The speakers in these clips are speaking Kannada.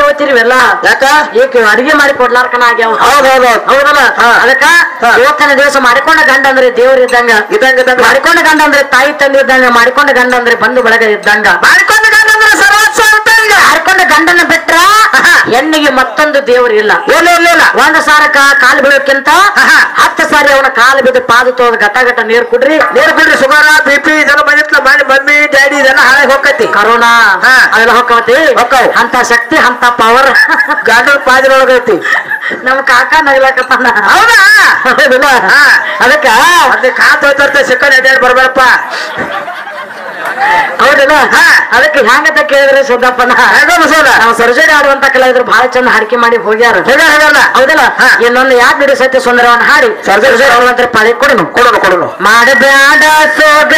ಹೋಗ್ತಿರ್ವೆಲ್ಲ ಯಾಕ ಈಗ ಅಡಿಗೆ ಮಾಡಿ ಕೊಡ್ಲಾರ್ಕನ ಆಗ್ಯಾವ ಹೌದ್ ಹೌದ್ ಹೌದ್ ಹೌದಲ್ಲ ಹಾ. ಅದಕ್ಕ ಹಾ. ಇವತ್ತಿನ ದಿವಸ ಮಾಡಿಕೊಂಡ ಗಂಡ ಅಂದ್ರೆ ದೇವ್ರ ಇದ್ದಂಗ ಇದ್ದಂಗ ಇದ್ದಂಗ ಮಾಡಿಕೊಂಡ ಗಂಡ ಅಂದ್ರೆ ತಾಯಿ ತಂದೆ ಇದ್ದಂಗ ಮಾಡಿಕೊಂಡ ಗಂಡ ಅಂದ್ರೆ ಬಂಧು ಬಳಗ ಇದ್ದಂಗ ಮಾಡಿಕೊಂಡ ಗಂಡಂದ್ರ ಸರ್ವಸ್ವ ಅಂತ ಈಗ ಮಾಡಿಕೊಂಡ ಗಂಡನ ಬಿಟ್ರ ಹೆಣ್ಣಿಗೆ ಮತ್ತೊಂದು ದೇವರು ಇಲ್ಲ ಇಲ್ಲ ಇಲ್ಲ ಇಲ್ಲ ಒಂದ್ ಸಾರಕ್ಕ ಕಾಲು ಬೀಳೋಕ್ಕಿಂತ ಆಹಾ. ಹತ್ತು ಸಾರಿ ಅವನ ಕಾಲು ಬಿದ್ದು ಪಾದ ತೋದ್ ಗಟ ಗಟ ನೀರ್ ಕುಡ್ರಿ ನೀರು ಬಿಡ್ರಿ ಶುಗರ್ ಬಿ ಪಿ ಇದೆಲ್ಲ ಬಂದಿತ್ಲ ಮಾಡಿ ಮಮ್ಮಿ ಡ್ಯಾಡಿ ಇದೆಲ್ಲ ಹಾಳಾಗಿ ಹೋಗತಿ ಕರೋನಾ ಹಾ. ಅದೆಲ್ಲ ಹೊಕ್ಕವತಿ ಹೊಕ್ಕವು. ಅಂತ ಶಕ್ತಿ ಅಂತ ಪವರ್ ಗಾಂಡಲ್ ಪಾದಿರೊಳಗೈತಿ ನಮ್ ಕಾಕ ನಗ್ಲಾಕತ್ತಾನ ಹೌದಾ ಹೌದಿಲ್ಲ? ಹಾ. ಅದಕ್ಕ ಮತ್ತೆ ಕಾತ್ ಹೋಯ್ತರ್ತೆ ಸಿಕ್ಕನ್ ಎಡ್ಯಾಡ್ ಬರ್ಬೇಡಪ್ಪ ಹೌದಿಲ್ಲ ಹಾ. ಅದಕ್ಕೆ ಹೆಂಗಂತ ಕೇಳಿದ್ರೆ ಸಿದ್ದಪ್ಪನ ಹೆಂಗ ಬಸವನ ನಾವು ಸರ್ಜರಿ ಆಡುವಂತ ಕಲಾವಿದ್ರು ಬಹಳ ಚಂದ ಹಾಡಿಕೆ ಮಾಡಿ ಹೋಗ್ಯಾರ ಹೋಗ್ಯಾರ, ಹೋಗ್ಯಾರ. ಹೌದಲ್ಲ ಹಾ. ಇನ್ನೊಂದು ಯಾಕೆ ಬಿಡಿ ಸತ್ಯ ಸುಂದರವನ್ನ ಹಾಡಿ ಸರ್ಜರಿ ಸರ್ಜರಿ ಆಡುವಂತ ಪಾಳಿ ಕೊಡನು ಕೊಡೋಣ ಕೊಡೋಣ ಮಾಡಬೇಡ ಸೋಗ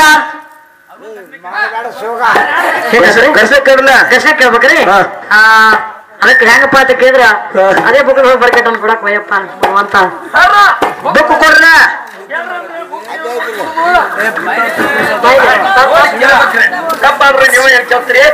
ಕರ್ಸ ಕೇಳಲ್ಲ ಪ್ರಶ್ನೆ ಕೇಳ್ಬೇಕ್ರಿ ಹಾ. ಆ, ಅದಕ್ಕೆ ಹೆಂಗಪ್ಪ ಅಂತ ಕೇಳಿದ್ರ ಹಾ. ಅದೇ ಬುಕ್ ಹೋಗಿ ಬರ್ಕೆಟ್ ಅನ್ ಕೊಡಕ್ ವಯ್ಯಪ್ಪ ಭಗವಂತ ಬುಕ್ ಕೊಡ್ರ ತಪ್ಪಾಡ್ರಿ ನೀವು ಯಾಕೆ ಕೇಳ್ತೀರಿ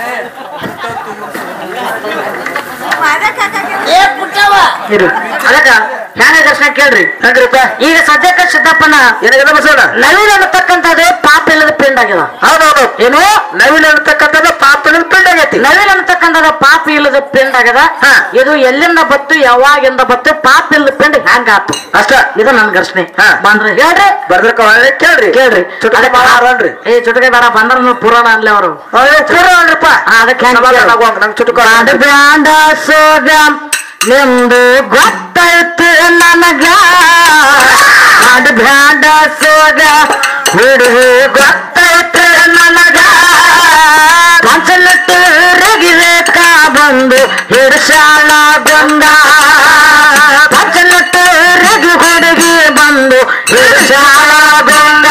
ಇರು. ಅದಕ್ಕ ಹೆಂಗ ದರ್ಶನ ಕೇಳ್ರಿ ಹೆಂಗ್ರಿಪ್ಪ ಈಗ ಸದ್ಯಕ್ಕೆ ಸಿದ್ದಪ್ಪನ ಏನಾಗದ ಬಸವಣ್ಣ ನವೀನ್ ಅನ್ನತಕ್ಕಂಥದ್ದು ಪಾಪ ಇಲ್ಲದ ಪಿಂಡ್ ಆಗ್ಯದ ಹೌದೌದು ಏನು ನವೀನ್ ಅಂತಕ್ಕಂಥದ್ದು ಪಾಪನ ಪಿಂಡ್ ಆಗೈತಿ ನವೀನ್ ಅನ್ನತಕ್ಕಂಥದ್ದು ಪಾಪ ಇಲ್ಲದ ಪಿಂಡ್ ಆಗ್ಯದ ಹಾ. ಇದು ಎಲ್ಲಿಂದ ಬತ್ತು ಯಾವಾಗಿಂದ ಬತ್ತು ಪಾಪ ಇಲ್ಲದ ಪಿಂಡ್ ಹೆಂಗ ಆತು ಅಷ್ಟ ಇದು ನನ್ ಘರ್ಷಣೆ ಹಾ. ಬಂದ್ರೆ ಹೇಳ್ರಿ ಬರ್ದ್ರಕ ಒಳ್ಳೆ ಕೇಳ್ರಿ ಕೇಳ್ರಿ ಚುಟುಕ ಅದಕ್ಕೆ ಮಾಡ ಹಾರನ್ರಿ ಏ ಚುಟುಕೆ ಬೇಡ ಬಂದ್ರ ಪುರಾಣ ಅನ್ಲಿ ಅವರು ಪೂರ ಅಲ್ರಿಪ್ಪ ಅದಕ್ಕೆ ಹೆಂಗ್ ಸಮಾಧಾನ ಕೇಳು? ಆಗುವಂಗ ನಂಗೆ ಚುಟುಕ ಬ್ಯಾಂಡ ಸೋಗ ನಿಮ್ದು ಗೊತ್ತಾಯ್ತು ನನಗ ಅಡ್ ಬ್ಯಾಂಡ ಸೋಗ ಹುಡುಗು ಗೊತ್ತಾಯ್ತು ನನಗ ಪಂಚಲಟ್ಟು ರಗಿಬೇಕ ಬಂದು ಹಿಡ್ಸಾಳ ಗಂಗ ಪಂಚಲಟ್ಟು ರಗಿ ಹುಡುಗಿ ಬಂದು ಹಿಡ್ಸಾಳ ಗಂಗ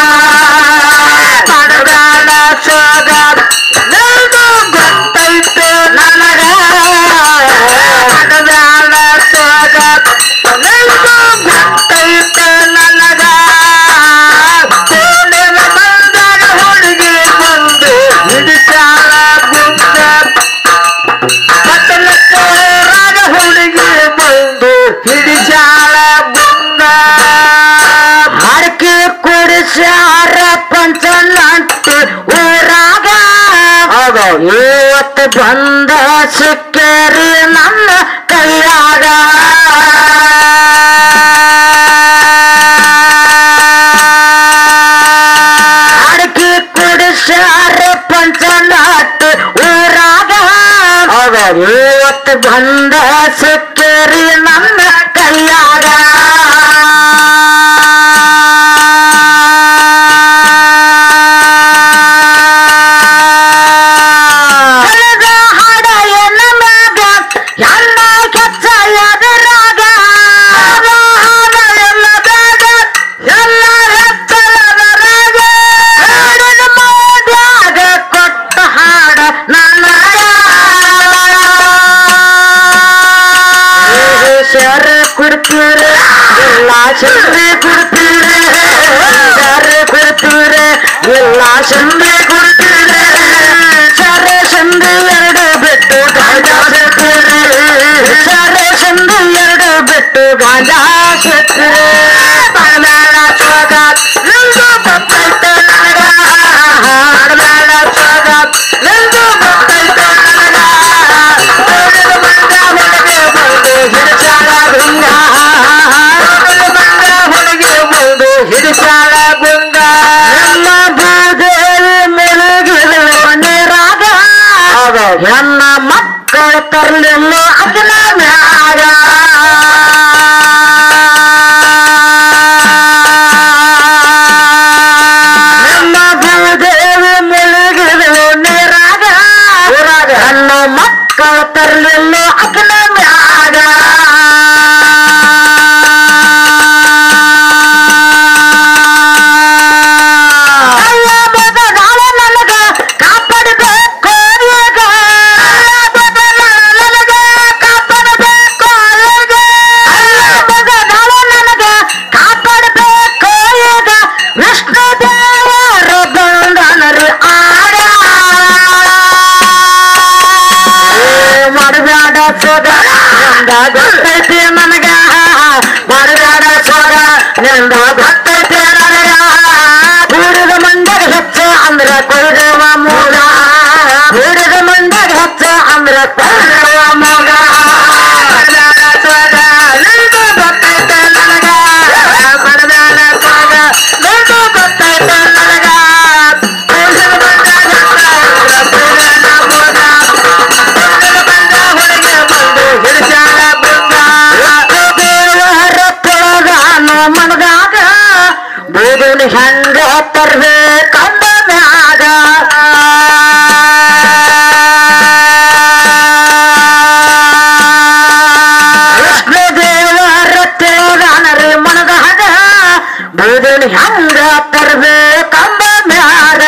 ಪಡಗಾಳ ಸೋಗ ನಿಮ್ದು ಗೊತ್ತಾಯ್ತು ನನಗ ಪಡಗಾಳ ಸೋಗ ನಿಮ್ದು ಗೊತ್ತಾಯ್ತು ನನಗ ಕೋಣೆನ ಬಂದಾಗ ಹುಡುಗಿ ಬಂದು ಹಿಡಿಸಾಳ ಗುಂಡ ಪಟ್ಟಣಕ್ಕರಾಗ ಹುಡುಗಿ ಬಂದು ಹಿಡಿಸಾಳ ಗುಂಡ ಹರಕೆ ಕುಡಿಸ್ಯಾರ ಪಂಚನಟ್ಟು ಊರಾಗ ಇವತ್ತು ಬಂದ ಸಿಕ್ಕರಿ ನನ್ನ ಕೈಯಾಗ ಅಡಕೆ ಕುಡಿಸ್ಯಾರ ಪಂಚನಟ್ಟು ಊರಾಗ ಇವತ್ತು ಬಂದ ಸಿಕ್ಕರಿ ನನ್ನ ಕೈಯಾಗ ಕಳೆದ ಹಾಡ ಎನ್ನ ಮ್ಯಾಗ ಎಲ್ಲ ಕೆಚ್ಚ ಎದುರಾಗ ಕಳೆದ ಹಾಡ ಎನ್ನ ಮ್ಯಾಗ ಎಲ್ಲ ಹೆಚ್ಚಳದರಾಗ ಹಾಡಿನ ಮಾಡ್ಯಾಗ ಕೊಟ್ಟ ಹಾಡ ನನಗ ಶರ ಕುಡ್ತೀರ ಎಲ್ಲ ಚಂದ್ರೆ ಕುಡ್ತೀರ ಶರ ಕುಡ್ತೀರ ಎಲ್ಲ ಚಂದ್ರೆ ಕುಡ್ತೀರ ಶರ ಚಂದ್ರೆ ಎರಡು ಬಿಟ್ಟು ಗಾಂಜಾ ಸೇರ್ತೀರಿ ಶರ ಚಂದ್ರೆ ಎರಡು ಬಿಟ್ಟು ಗಾಂಜಾ ಸೇರ್ತೀರಿ ಬಾಳಬೇಡ ಚೋಗ ನಿಂದು ಗೊತ್ತೈತೆ ನನಗ ಬಾಳಬೇಡ ಚೋಗ ನಿಂದು ಗೊತ್ತೈತೆ ನನಗ ಓಡಿದ ಬಂದ ಹೊರಗೆ ಬಂದು ಹಿಡಿಸಾಳ ಗುಂಗ ಓಡಿದ ಬಂದ ಹೊರಗೆ ಬಂದು ಹಿಡಿಸಾಳ ಗುಂಗ ಎಲ್ಲ ಭೂದೇವಿ ಮೆಲುಗಿರುವ ನೀರಾಗ ಹೆಣ್ಣ ಮಕ್ಕಳ ತರ್ಲಿಲ್ಲ ಅದನ್ನ ಮ್ಯಾಗ ನಮ್ಮ ಭೂದೇವಿ ಮೆಲುಗಿರುವ ನೀರಾಗ ಹೆಣ್ಣ ಮಕ್ಕಳ ತರ್ಲಿಲ್ಲ ಅದನ್ನ ಮ್ಯಾಗ ಅಯ್ಯ ಬೇಗ ನಾಳೆ ನನಗ ಕಾಪಾಡಬೇಕು ಈಗ ಅಯ್ಯ ಬೇಗ ನಾಳೆ ನನಗ ಕಾಪಾಡಬೇಕು ಈಗ ಅಯ್ಯ ಬೇಗ ನಾಳೆ ನನಗ ಕಾಪಾಡಬೇಕು ಈಗ ವಿಷ್ಣು ದೇವರು ಬಂದನರಿ ಆಡ ಮಾಡಬೇಡ ನಿಂದ ಗೊತ್ತೈತಿ ನನಗ ಮಾಡಬೇಡ ಸೋಗ ನಿಂದ ಗೊತ್ತೈತಿ ನನಗ ಬೀಡದ ಮಂದಾಗ ಹೆಚ್ಚ ಅಂದ್ರ ಕೊಯ್ದವ ಮೂಗ ಬೀಡದ ಮಂದಾಗ ಹೆಚ್ಚ ಅಂದ್ರ ಕೊಯ್ದವ ಮೂಗ ಮಾಡಬೇಡ ಸೋಗ ನಿಂದ ಗೊತ್ತೈತಿ ನನಗ ಮಾಡಬೇಡ ಸೋಗ ನಿಂದ ಗೊತ್ತೈತಿ ನನಗ ಬೀಡದ ಮಂದಾಗ ಹೆಚ್ಚ ಅಂದ್ರ ಕೊಯ್ದವ ಮೂಗ ಮನದಾಗ ಬೂದಿನ ಹೆಂಗ ತರ್ವೆ ಕಂಡ ಮ್ಯಾಗ ಕೃಷ್ಣ ದೇವರ ತಿಳಿದಾನರಿ ಮನದಾಗ ಬೂದಿನ ಹೆಂಗ ತರ್ವೆ ಕಂಡ ಮ್ಯಾಗ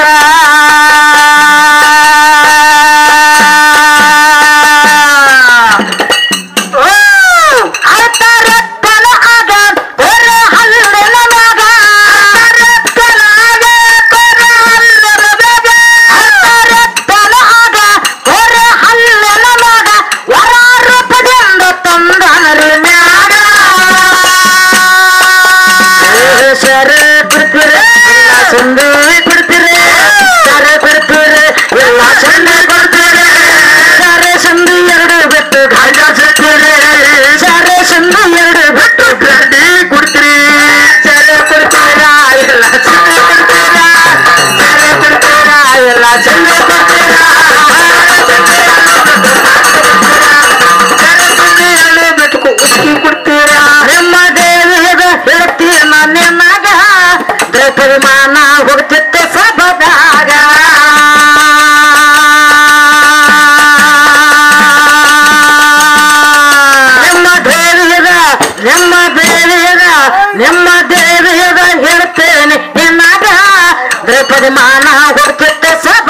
ಸರಿ ಬಿಡ್ತೀರಿ ಸಂದಿ ಬಿಡ್ತೀರಿ ಸರಿ ಬಿಡ್ತೀರಿ ಎಲ್ಲ ಸಂದಿ ಕೊಡ್ತೀರಿ ಸರಿ ಸಂದಿ ಎರಡು ಬಿಟ್ಟು ಗಾಂಜ ಸಿಗ್ತೀರಿ ಸರಿ ಸಂದಿ ಎರಡು ಬಿಟ್ಟು ಗಂಡಿ ಕೊಡ್ತೀರಿ ಸರಿ ಕೊಡ್ತೀರಾ ಎಲ್ಲ ಸಂದಿ ಕೊಡ್ತೀರಾ ಸರಿ ಕೊಡ್ತೀರಾ ಎಲ್ಲ ಸಂದಿ ಕೊಡ್ತೀರಾ ನಿಮ್ಮ ದೇವಿಯದ ಹೇಳ್ತೀನ ನಿನ್ನಗ ದ್ರೌಪದಿ ಮಾನ ಹೋಗ್ತಿತ್ತು ಸಭದಾಗ ನಿಮ್ಮ ದೇವಿಯದ ನಿಮ್ಮ ದೇವಿಯದ ನಿಮ್ಮ ದೇವಿಯದ ಹೇಳ್ತೇನೆ ನಿನ್ನಗ ದ್ರೌಪದಿ ಮಾನ ಹೋಗ್ತಿತ್ತು ಸಭ